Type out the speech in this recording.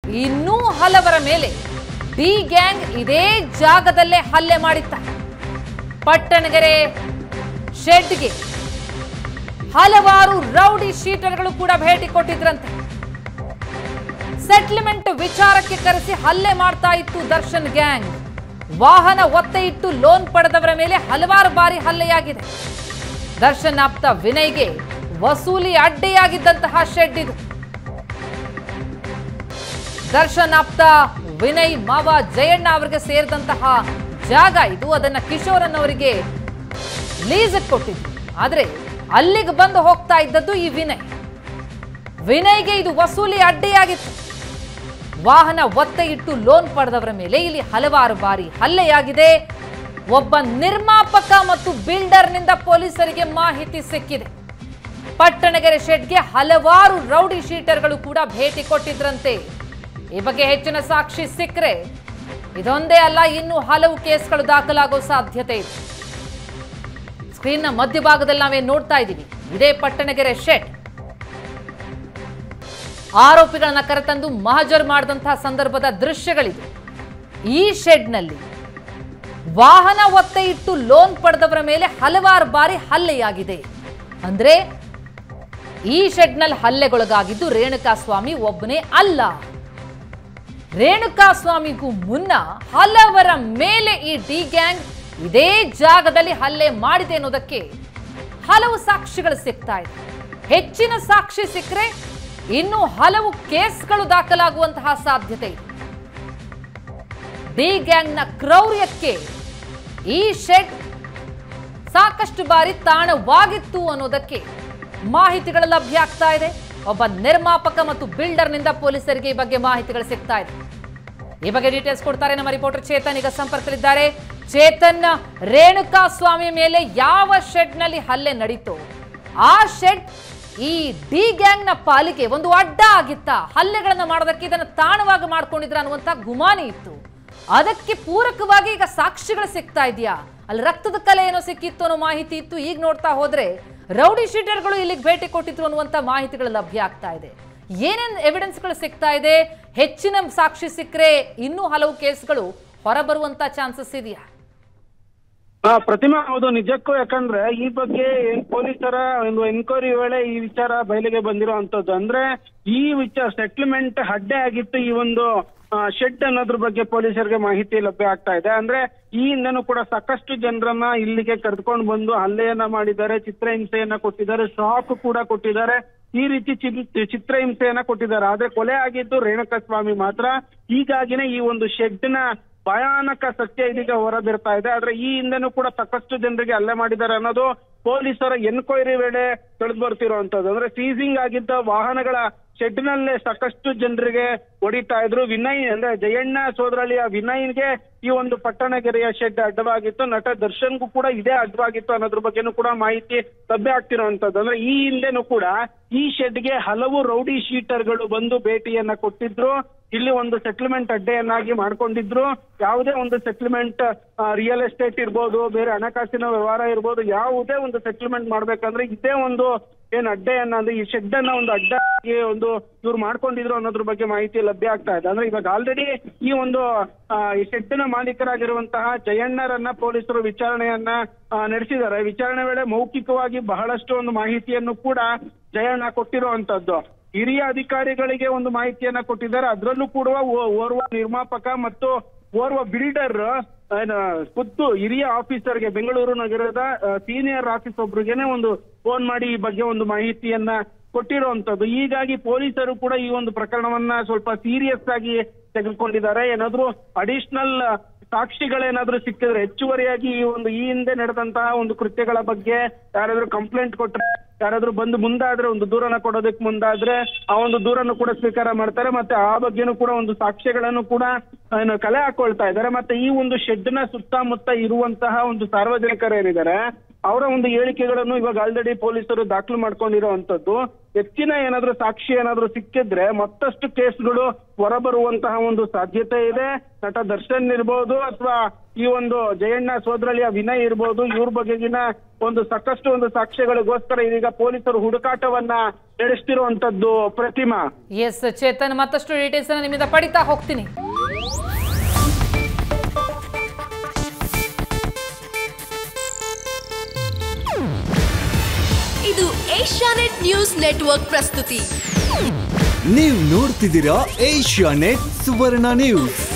ಇನ್ನೂ ಹಲವರ ಮೇಲೆ ಡಿ ಗ್ಯಾಂಗ್ ಇದೇ ಜಾಗದಲ್ಲೇ ಹಲ್ಲೆ ಮಾಡಿತ್ತ ಪಟ್ಟಣಗೆರೆ ಶೆಡ್ಗೆ ಹಲವಾರು ರೌಡಿ ಶೀಟರ್ಗಳು ಕೂಡ ಭೇಟಿ ಕೊಟ್ಟಿದ್ರಂತೆ ಸೆಟ್ಲ್ಮೆಂಟ್ ವಿಚಾರಕ್ಕೆ ಕರೆಸಿ ಹಲ್ಲೆ ಮಾಡ್ತಾ ಇತ್ತು ದರ್ಶನ್ ಗ್ಯಾಂಗ್ ವಾಹನ ಒತ್ತೆ ಇಟ್ಟು ಲೋನ್ ಪಡೆದವರ ಮೇಲೆ ಹಲವಾರು ಬಾರಿ ಹಲ್ಲೆಯಾಗಿದೆ ದರ್ಶನ್ ಆಪ್ತ ವಿನಯ್ಗೆ ವಸೂಲಿ ಅಡ್ಡೆಯಾಗಿದ್ದಂತಹ ಶೆಡ್ ಇದು ದರ್ಶನ್ ಆಪ್ತ ವಿನಯ್ ಮಾವ ಜಯಣ್ಣ ಅವರಿಗೆ ಸೇರಿದಂತಹ ಜಾಗ ಇದು ಅದನ್ನ ಕಿಶೋರ್ ಅನ್ನೋರಿಗೆ ಲೀಸ್ ಕೊಟ್ಟಿದ್ರು ಆದ್ರೆ ಅಲ್ಲಿಗೆ ಬಂದು ಹೋಗ್ತಾ ಇದ್ದದ್ದು ಈ ವಿನಯ್ ವಿನಯ್ಗೆ ಇದು ವಸೂಲಿ ಅಡ್ಡೆಯಾಗಿತ್ತು ವಾಹನ ಒತ್ತೆ ಇಟ್ಟು ಲೋನ್ ಪಡೆದವರ ಮೇಲೆ ಇಲ್ಲಿ ಹಲವಾರು ಬಾರಿ ಹಲ್ಲೆಯಾಗಿದೆ ಒಬ್ಬ ನಿರ್ಮಾಪಕ ಮತ್ತು ಬಿಲ್ಡರ್ನಿಂದ ಪೊಲೀಸರಿಗೆ ಮಾಹಿತಿ ಸಿಕ್ಕಿದೆ ಪಟ್ಟಣಗೆರೆ ಶೆಡ್ಗೆ ಹಲವಾರು ರೌಡಿ ಶೀಟರ್ಗಳು ಕೂಡ ಭೇಟಿ ಕೊಟ್ಟಿದ್ರಂತೆ ಈ ಬಗ್ಗೆ ಹೆಚ್ಚಿನ ಸಾಕ್ಷಿ ಸಿಕ್ಕರೆ ಇದೊಂದೇ ಅಲ್ಲ ಇನ್ನು ಹಲವು ಕೇಸ್ಗಳು ದಾಖಲಾಗೋ ಸಾಧ್ಯತೆ ಇದೆ ಸ್ಕ್ರೀನ್ನ ಮಧ್ಯಭಾಗದಲ್ಲಿ ನಾವೇ ನೋಡ್ತಾ ಇದ್ದೀವಿ ಇದೇ ಪಟ್ಟಣಗೆರೆ ಶೆಡ್ ಆರೋಪಿಗಳನ್ನ ಕರೆತಂದು ಮಹಜರ್ ಮಾಡಿದಂತಹ ಸಂದರ್ಭದ ದೃಶ್ಯಗಳಿದೆ ಈ ಶೆಡ್ನಲ್ಲಿ ವಾಹನ ಒತ್ತೆ ಇಟ್ಟು ಲೋನ್ ಪಡೆದವರ ಮೇಲೆ ಹಲವಾರು ಬಾರಿ ಹಲ್ಲೆಯಾಗಿದೆ ಅಂದ್ರೆ ಈ ಶೆಡ್ನಲ್ಲಿ ಹಲ್ಲೆಗೊಳಗಾಗಿದ್ದು ರೇಣುಕಾ ಸ್ವಾಮಿ ಒಬ್ಬನೇ ಅಲ್ಲ ರೇಣುಕಾ ಸ್ವಾಮಿಗೂ ಮುನ್ನ ಹಲವರ ಮೇಲೆ ಈ ಡಿ ಗ್ಯಾಂಗ್ ಇದೇ ಜಾಗದಲ್ಲಿ ಹಲ್ಲೆ ಮಾಡಿದೆ ಅನ್ನೋದಕ್ಕೆ ಹಲವು ಸಾಕ್ಷಿಗಳು ಸಿಗ್ತಾ ಇದೆ ಹೆಚ್ಚಿನ ಸಾಕ್ಷಿ ಸಿಕ್ಕರೆ ಇನ್ನು ಹಲವು ಕೇಸ್ಗಳು ದಾಖಲಾಗುವಂತಹ ಸಾಧ್ಯತೆ ಇದೆ ಡಿ ಗ್ಯಾಂಗ್ನ ಕ್ರೌರ್ಯಕ್ಕೆ ಈ ಶೆಡ್ ಸಾಕಷ್ಟು ಬಾರಿ ತಾಣವಾಗಿತ್ತು ಅನ್ನೋದಕ್ಕೆ ಮಾಹಿತಿಗಳು ಲಭ್ಯ ಆಗ್ತಾ ಇದೆ ಒಬ್ಬ ನಿರ್ಮಾಪಕ ಮತ್ತು ಬಿಲ್ಡರ್ನಿಂದ ಪೊಲೀಸರಿಗೆ ಈ ಬಗ್ಗೆ ಮಾಹಿತಿಗಳು ಸಿಗ್ತಾ ಇದೆ ಈ ಬಗ್ಗೆ ಡೀಟೇಲ್ಸ್ ಕೊಡ್ತಾರೆ ನಮ್ಮ ರಿಪೋರ್ಟರ್ ಚೇತನ್ ಈಗ ಸಂಪರ್ಕದಲ್ಲಿದ್ದಾರೆ ಚೇತನ್ ರೇಣುಕಾ ಸ್ವಾಮಿ ಮೇಲೆ ಯಾವ ಶೆಡ್ನಲ್ಲಿ ಹಲ್ಲೆ ನಡೀತು ಆ ಶೆಡ್ ಈ ಡಿ ಗ್ಯಾಂಗ್ನ ಪಾಲಿಗೆ ಒಂದು ಅಡ್ಡ ಆಗಿತ್ತ ಹಲ್ಲೆಗಳನ್ನ ಮಾಡೋದಕ್ಕೆ ಇದನ್ನು ತಾಣವಾಗಿ ಮಾಡ್ಕೊಂಡಿದ್ರ ಅನ್ನುವಂತ ಗುಮಾನಿ ಇತ್ತು ಅದಕ್ಕೆ ಪೂರಕವಾಗಿ ಈಗ ಸಾಕ್ಷಿಗಳು ಸಿಗ್ತಾ ಇದೆಯಾ ಅಲ್ಲಿ ರಕ್ತದ ಕಲೆ ಏನೋ ಸಿಕ್ಕಿತ್ತು ಅನ್ನೋ ಮಾಹಿತಿ ಇತ್ತು ಈಗ ನೋಡ್ತಾ ಹೋದ್ರೆ ರೌಡಿ ಶೀಟರ್ಗಳು ಇಲ್ಲಿಗೆ ಭೇಟಿ ಕೊಟ್ಟಿದ್ರು ಅನ್ನುವಂತ ಮಾಹಿತಿಗಳು ಲಭ್ಯ ಆಗ್ತಾ ಇದೆ ಏನೇನ್ ಎವಿಡೆನ್ಸ್ಗಳು ಸಿಗ್ತಾ ಇದೆ ಹೆಚ್ಚಿನ ಸಾಕ್ಷಿ ಸಿಕ್ಕರೆ ಇನ್ನೂ ಹಲವು ಕೇಸ್ಗಳು ಹೊರಬರುವಂತ ಚಾನ್ಸಸ್ ಇದೆಯಾ ಹಾ ಪ್ರತಿಮಾ ಹೌದು ನಿಜಕ್ಕೂ ಯಾಕಂದ್ರೆ ಈ ಬಗ್ಗೆ ಪೊಲೀಸರ ಒಂದು ಎನ್ಕ್ವೈರಿ ವೇಳೆ ಈ ವಿಚಾರ ಬಯಲಿಗೆ ಬಂದಿರುವಂತದ್ದು ಅಂದ್ರೆ ಈ ವಿಚಾರ ಸೆಟ್ಲ್ಮೆಂಟ್ ಅಡ್ಡೆ ಆಗಿತ್ತು ಈ ಒಂದು ಶೆಡ್ ಅನ್ನೋದ್ರ ಬಗ್ಗೆ ಪೊಲೀಸರಿಗೆ ಮಾಹಿತಿ ಲಭ್ಯ ಆಗ್ತಾ ಇದೆ ಅಂದ್ರೆ ಈ ಹಿಂದೆನೂ ಕೂಡ ಸಾಕಷ್ಟು ಜನರನ್ನ ಇಲ್ಲಿಗೆ ಕರೆದುಕೊಂಡು ಬಂದು ಹಲ್ಲೆಯನ್ನ ಮಾಡಿದ್ದಾರೆ ಚಿತ್ರಹಿಂಸೆಯನ್ನ ಕೊಟ್ಟಿದ್ದಾರೆ ಶಾಕ್ ಕೂಡ ಕೊಟ್ಟಿದ್ದಾರೆ ಈ ರೀತಿ ಚಿ- ಚಿತ್ರಹಿಂಸೆಯನ್ನ ಕೊಟ್ಟಿದ್ದಾರೆ ಆದ್ರೆ ಕೊಲೆ ಆಗಿದ್ದು ರೇಣುಕಾ ಸ್ವಾಮಿ ಮಾತ್ರ ಹೀಗಾಗಿನೇ ಈ ಒಂದು ಶೆಡ್ ನ ಭಯಾನಕ ಸತ್ಯ ಇದೀಗ ಹೊರಬಿರ್ತಾ ಇದೆ ಆದ್ರೆ ಈ ಹಿಂದೆನೂ ಕೂಡ ಸಾಕಷ್ಟು ಜನರಿಗೆ ಹಲ್ಲೆ ಮಾಡಿದ್ದಾರೆ ಅನ್ನೋದು ಪೊಲೀಸರ ಎನ್ಕ್ವೈರಿ ವೇಳೆ ತಿಳಿದು ಬರ್ತಿರುವಂತದ್ದು ಅಂದ್ರೆ ಸೀಸಿಂಗ್ ಆಗಿದ್ದ ವಾಹನಗಳ ಶೆಡ್ ನಲ್ಲೇ ಸಾಕಷ್ಟು ಜನರಿಗೆ ಹೊಡಿತಾ ಇದ್ರು ವಿನಯ್ ಅಂದ್ರೆ ಜಯಣ್ಣ ಸೋದರಳಿಯ ವಿನಯ್ಗೆ ಈ ಒಂದು ಪಟ್ಟಣಗೆರೆಯ ಶೆಡ್ ಅಡ್ಡವಾಗಿತ್ತು ನಟ ದರ್ಶನ್ಗೂ ಕೂಡ ಇದೇ ಅಡ್ಡವಾಗಿತ್ತು ಅನ್ನೋದ್ರ ಬಗ್ಗೆನೂ ಕೂಡ ಮಾಹಿತಿ ಲಭ್ಯ ಆಗ್ತಿರುವಂತದ್ದು ಅಂದ್ರೆ ಈ ಹಿಂದೆನೂ ಕೂಡ ಈ ಶೆಡ್ಗೆ ಹಲವು ರೌಡಿ ಶೀಟರ್ಗಳು ಬಂದು ಭೇಟಿಯನ್ನ ಕೊಟ್ಟಿದ್ರು ಇಲ್ಲಿ ಒಂದು ಸೆಟ್ಲ್ಮೆಂಟ್ ಅಡ್ಡೆಯನ್ನಾಗಿ ಮಾಡ್ಕೊಂಡಿದ್ರು ಯಾವುದೇ ಒಂದು ಸೆಟ್ಲ್ಮೆಂಟ್ ರಿಯಲ್ ಎಸ್ಟೇಟ್ ಇರ್ಬೋದು ಬೇರೆ ಹಣಕಾಸಿನ ವ್ಯವಹಾರ ಇರ್ಬೋದು ಯಾವುದೇ ಒಂದು ಸೆಟ್ಲ್ಮೆಂಟ್ ಮಾಡ್ಬೇಕಂದ್ರೆ ಇದೇ ಒಂದು ಏನ್ ಅಡ್ಡೆಯನ್ನ ಅಂದ್ರೆ ಈ ಶೆಡ್ ಅನ್ನ ಒಂದು ಅಡ್ಡ ಆಗಿ ಒಂದು ಇವ್ರು ಮಾಡ್ಕೊಂಡಿದ್ರು ಅನ್ನೋದ್ರ ಬಗ್ಗೆ ಮಾಹಿತಿ ಲಭ್ಯ ಆಗ್ತಾ ಇದೆ ಅಂದ್ರೆ ಇವಾಗ ಆಲ್ರೆಡಿ ಈ ಒಂದು ಆ, ಈ ಶೆಡ್ ನ ಮಾಲೀಕರಾಗಿರುವಂತಹ ಜಯಣ್ಣರನ್ನ ಪೊಲೀಸರು ವಿಚಾರಣೆಯನ್ನ ಆ, ನಡೆಸಿದ್ದಾರೆ ವಿಚಾರಣೆ ವೇಳೆ ಮೌಖಿಕವಾಗಿ ಬಹಳಷ್ಟು ಒಂದು ಮಾಹಿತಿಯನ್ನು ಕೂಡ ಜಯಣ್ಣ ಕೊಟ್ಟಿರುವಂತದ್ದು ಹಿರಿಯ ಅಧಿಕಾರಿಗಳಿಗೆ ಒಂದು ಮಾಹಿತಿಯನ್ನ ಕೊಟ್ಟಿದ್ದಾರೆ ಅದರಲ್ಲೂ ಕೂಡ ಓ- ಓರ್ವ ನಿರ್ಮಾಪಕ ಮತ್ತು ಓರ್ವ ಬಿಲ್ಡರ್ ಖುದ್ದು ಹಿರಿಯ ಆಫೀಸರ್ಗೆ ಬೆಂಗಳೂರು ನಗರದ ಸೀನಿಯರ್ ಆಫೀಸ್ ಒಬ್ರಿಗೆನೆ ಒಂದು ಫೋನ್ ಮಾಡಿ ಈ ಬಗ್ಗೆ ಒಂದು ಮಾಹಿತಿಯನ್ನ ಕೊಟ್ಟಿರುವಂತದ್ದು ಹೀಗಾಗಿ ಪೊಲೀಸರು ಕೂಡ ಈ ಒಂದು ಪ್ರಕರಣವನ್ನ ಸ್ವಲ್ಪ ಸೀರಿಯಸ್ ಆಗಿ ತೆಗೆದುಕೊಂಡಿದ್ದಾರೆ ಏನಾದ್ರೂ ಅಡಿಷನಲ್ ಸಾಕ್ಷಿಗಳೇನಾದ್ರೂ ಸಿಕ್ಕಿದ್ರೆ ಹೆಚ್ಚುವರಿಯಾಗಿ ಈ ಒಂದು ಈ ಹಿಂದೆ ನಡೆದಂತಹ ಒಂದು ಕೃತ್ಯಗಳ ಬಗ್ಗೆ ಯಾರಾದ್ರೂ ಕಂಪ್ಲೇಂಟ್ ಕೊಟ್ರೆ ಯಾರಾದ್ರೂ ಬಂದು ಮುಂದಾದ್ರೆ ಒಂದು ದೂರನ ಕೊಡೋದಕ್ಕೆ ಮುಂದಾದ್ರೆ ಆ ಒಂದು ದೂರನ್ನು ಕೂಡ ಸ್ವೀಕಾರ ಮಾಡ್ತಾರೆ ಮತ್ತೆ ಆ ಬಗ್ಗೆನೂ ಕೂಡ ಒಂದು ಸಾಕ್ಷ್ಯಗಳನ್ನು ಕೂಡ ಏನು ಕಲೆ ಹಾಕೊಳ್ತಾ ಇದ್ದಾರೆ ಮತ್ತೆ ಈ ಒಂದು ಶೆಡ್ ನ ಸುತ್ತಮುತ್ತ ಇರುವಂತಹ ಒಂದು ಸಾರ್ವಜನಿಕರು ಏನಿದ್ದಾರೆ ಅವರ ಒಂದು ಹೇಳಿಕೆಗಳನ್ನು ಇವಾಗ ಆಲ್ರೆಡಿ ಪೊಲೀಸರು ದಾಖಲು ಮಾಡ್ಕೊಂಡಿರುವಂತದ್ದು ಹೆಚ್ಚಿನ ಏನಾದ್ರೂ ಸಾಕ್ಷಿ ಏನಾದ್ರೂ ಸಿಕ್ಕಿದ್ರೆ ಮತ್ತಷ್ಟು ಕೇಸ್ಗಳು ಹೊರಬರುವಂತಹ ಒಂದು ಸಾಧ್ಯತೆ ಇದೆ ನಟ ದರ್ಶನ್ ಇರ್ಬೋದು ಅಥವಾ ಈ ಒಂದು ಜಯಣ್ಣ ಸೋದರಳಿಯ ವಿನಯ್ ಇರ್ಬೋದು ಇವ್ರ ಬಗೆಗಿನ ಒಂದು ಸಾಕಷ್ಟು ಒಂದು ಸಾಕ್ಷ್ಯಗಳಿಗೋಸ್ಕರ ಇದೀಗ ಪೊಲೀಸರು ಹುಡುಕಾಟವನ್ನ ನಡೆಸ್ತಿರುವಂತದ್ದು ಪ್ರತಿಮಾ ಎಸ್ ಚೇತನ್ ಮತ್ತಷ್ಟು ಡೀಟೇಲ್ಸ್ ನಿಮ್ಮಿಂದ ಪಡಿತಾ ಹೋಗ್ತೀನಿ ಇದು ಏಷ್ಯಾನೆಟ್ ನ್ಯೂಸ್ ನೆಟ್ವರ್ಕ್ ಪ್ರಸ್ತುತಿ ನೀವು ನೋಡ್ತಿದ್ದೀರಾ ಏಷ್ಯಾ ನೆಟ್ ಸುವರ್ಣ ನ್ಯೂಸ್